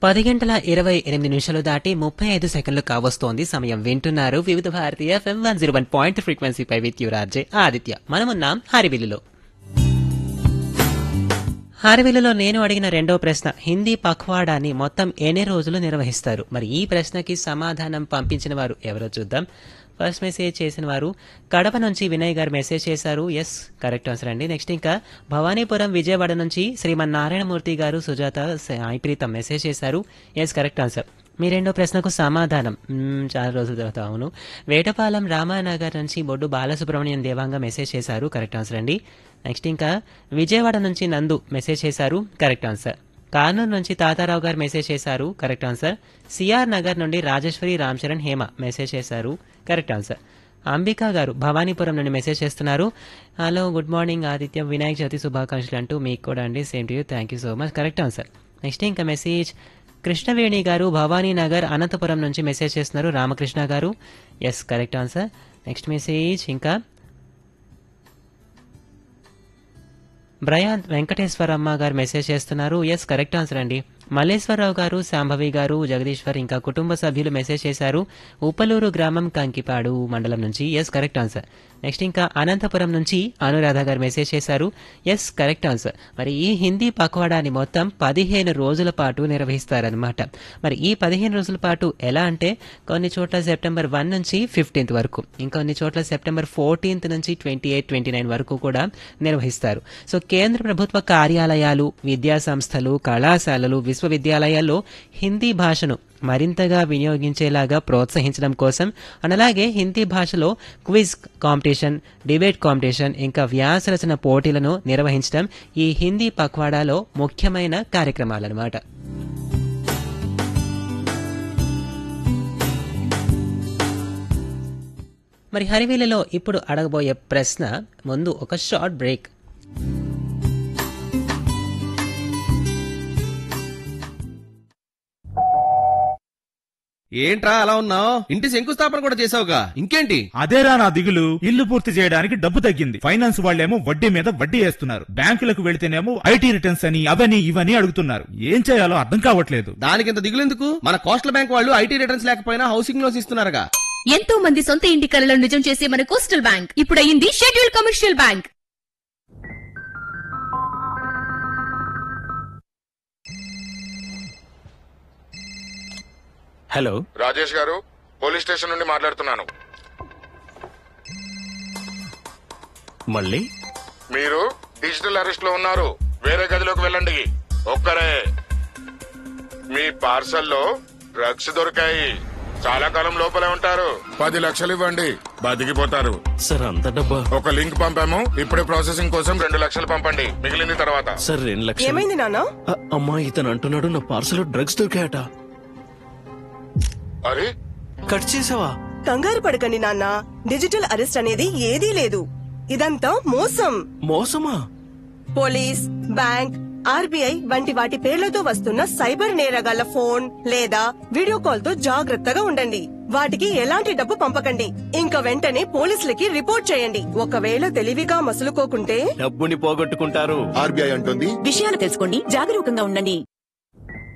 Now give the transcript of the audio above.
పది గంటల ఇరవై ఎనిమిది నిమిషాలు దాటి ముప్పై ఐదు సెకండ్లు కావస్తోంది సమయం వింటున్నారు వివిధ భారతీయ F M one zero one point ఫ్రీక్వెన్సీపై విత్ యువరాజే ఆదిత్య మనమున్నాం హరివిల్లులో హారవిల్లులో నేను అడిగిన రెండో ప్రశ్న హిందీ పఖ్వాడాని మొత్తం ఎన్ని రోజులు నిర్వహిస్తారు మరి ఈ ప్రశ్నకి సమాధానం పంపించిన వారు ఎవరో చూద్దాం ఫస్ట్ మెసేజ్ చేసిన వారు కడప నుంచి వినయ్ గారు మెసేజ్ చేశారు ఎస్ కరెక్ట్ ఆన్సర్ అండి నెక్స్ట్ ఇంకా భవానీపురం విజయవాడ నుంచి శ్రీమన్ నారాయణమూర్తి గారు సుజాత సాయి ప్రీతం మెసేజ్ చేశారు ఎస్ కరెక్ట్ ఆన్సర్ మీ రెండో ప్రశ్నకు సమాధానం మ్మ్, చాలా రోజుల తర్వాత అవును వేటపాలెం రామానగర్ నుంచి బొడ్డు బాలసుబ్రహ్మణ్యం దేవాంగ మెసేజ్ చేశారు కరెక్ట్ ఆన్సర్ అండి నెక్స్ట్ ఇంకా విజయవాడ నుంచి నందు మెసేజ్ చేశారు కరెక్ట్ ఆన్సర్ కానూరు నుంచి తాతారావు గారు మెసేజ్ చేశారు కరెక్ట్ ఆన్సర్ సిఆర్ నగర్ నుండి రాజేశ్వరి రామ్ చరణ్ హేమ మెసేజ్ చేశారు కరెక్ట్ ఆన్సర్ అంబికా గారు భవానీపురం నుండి మెసేజ్ చేస్తున్నారు hello good morning Aditya Vinayaka Chavithi శుభాకాంక్షలు అంటూ మీకు కూడా అండి same to you thank you so much correct answer next ఇంకా మెసేజ్ కృష్ణవేణి గారు భవానీ నగర్ అనంతపురం నుంచి మెసేజ్ చేస్తున్నారు రామకృష్ణ గారు yes correct answer next message ఇంకా బ్రయాంత్ వెంకటేశ్వరమ్మ గారు మెసేజ్ చేస్తున్నారు ఎస్ కరెక్ట్ ఆన్సర్ అండి మల్లేశ్వరరావు గారు శాంభవి గారు జగదీశ్వర్ ఇంకా కుటుంబ సభ్యులు మెసేజ్ చేశారు ఉప్పలూరు గ్రామం కంకిపాడు మండలం నుంచి ఎస్ కరెక్ట్ ఆన్సర్ నెక్స్ట్ ఇంకా అనంతపురం నుంచి అనురాధ గారు మెసేజ్ చేశారు ఎస్ కరెక్ట్ ఆన్సర్ మరి ఈ హిందీ పక్వాడాని మొత్తం పదిహేను రోజుల పాటు నిర్వహిస్తారనమాట మరి ఈ పదిహేను రోజుల పాటు ఎలా అంటే కొన్ని చోట్ల సెప్టెంబర్ వన్ నుంచి ఫిఫ్టీన్త్ వరకు ఇంకొన్ని చోట్ల సెప్టెంబర్ ఫోర్టీన్త్ నుంచి ట్వంటీ ఎయిట్ ట్వంటీ నైన్ వరకు కూడా నిర్వహిస్తారు సో కేంద్ర ప్రభుత్వ కార్యాలయాలు విద్యా సంస్థలు కళాశాలలు విశ్వవిద్యాలయాల్లో హిందీ భాషను మరింతగా వినియోగించేలాగా ప్రోత్సహించడం కోసం అండ్ అలాగే హిందీ భాషలో క్విజ్ కాంపిటీషన్ డిబేట్ కాంపిటీషన్ ఇంకా వ్యాసరచన పోటీలను నిర్వహించడం ఈ హిందీ పక్వాడాలో ముఖ్యమైన కార్యక్రమాలన్నమాట మరి హరివేలలో ఇప్పుడు అడగబోయే ప్రశ్న ముందు ఒక షార్ట్ బ్రేక్ ఏంట్రా అలా ఉన్నావు ఇంటి శంకుస్థాపన కూడా చేసావుగా ఇంకేంటి అదేరా నా దిగులు ఇల్లు పూర్తి చేయడానికి డబ్బు తగ్గింది ఫైనాన్స్ వాళ్ళేమో వడ్డీ మీద వడ్డీ వేస్తున్నారు బ్యాంకులకు వెళితేనేమో ఐటీ రిటర్న్స్ అని అవని ఇవని అడుగుతున్నారు ఏం చేయాలో అర్థం కావట్లేదు దానికి ఇంత దిగులెందుకు మన కోస్టల్ బ్యాంక్ వాళ్ళు ఐటీ రిటర్న్స్ లేకపోయినా హౌసింగ్ లోన్స్ ఇస్తున్నారుగా ఎంతో మంది సొంత ఇంటి కలలో నిజం చేసే మన కోస్టల్ బ్యాంక్ ఇప్పుడు అయింది schedule commercial bank hello Rajesh గారు పోలీస్ స్టేషన్ నుండి మాట్లాడుతున్నాను మళ్ళీ మీరు డిజిటల్ అరెస్ట్ లో ఉన్నారు వేరే గదిలోకి వెళ్ళండి ఒక్కరే మీ పార్సల్లో డ్రగ్స్ దొరికాయి చాలా కాలం లోపలే ఉంటారు పది లక్షలు ఇవ్వండి బతికిపోతారు సార్ అంత డబ్బా ఒక లింక్ పంపాము ఇప్పుడే ప్రాసెసింగ్ కోసం రెండు లక్షలు పంపండి మిగిలింది తర్వాత సార్ రెండు లక్షలు ఏమైంది నాన్న అ- అమ్మా ఇతను అంటున్నాడు నా పార్సల్ డ్రగ్స్ దొరికాయట అరే కట్ చేసావా కంగారు పడకండి నాన్న డిజిటల్ అరెస్ట్ అనేది ఏదీ లేదు ఇదంతా మోసం మోసమా పోలీస్ బ్యాంక్ ఆర్బీఐ వంటి వాటి పేర్లతో వస్తున్న సైబర్ నేరగాళ్ల ఫోన్ లేదా వీడియో కాల్ తో జాగ్రత్తగా ఉండండి వాటికి ఎలాంటి డబ్బు పంపకండి ఇంకా వెంటనే పోలీసులకి రిపోర్ట్ చేయండి ఒకవేళ తెలివిగా మసులుకోకుంటే డబ్బుని పోగొట్టుకుంటారు ఆర్బీఐ అంటుంది విషయాలు తెలుసుకోండి జాగరూకంగా ఉండండి